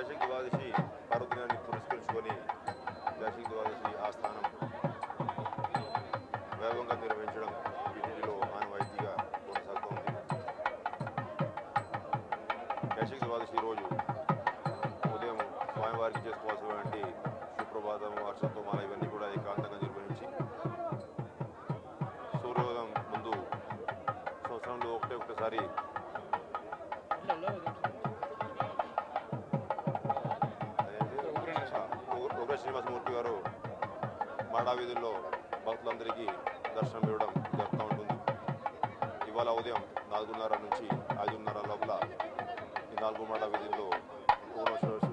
దశక్ ద్వాదశి పర్వదినాన్ని పురస్కరించుకొని దశక్ ద్వాదశి ఆ స్థానం వైభవంగా నిర్వహించడం వీటిలో ఆనవాయితీగా కొనసాగుతోంది దశక్ ద్వాదశి రోజు ఉదయం స్వామివారికి చేసుకోవాల్సినటువంటి సుప్రభాతం వర్షంతోమాల ఇవన్నీ కూడా ఏకాంతంగా నిర్వహించి సూర్యోదయం ముందు సంవత్సరంలో ఒకటే ఒకటేసారి అదేంటి? ఉగ్ర ఉగ్ర శ్రీనివాసమూర్తి గారు మాడా వీధుల్లో భక్తులందరికీ దర్శనం ఇవ్వడం జరుగుతూ ఉంటుంది ఇవాళ ఉదయం నాలుగున్నర నుంచి ఐదున్నర లోపల ఈ నాలుగు మాడా వీధుల్లో ఉగ్ర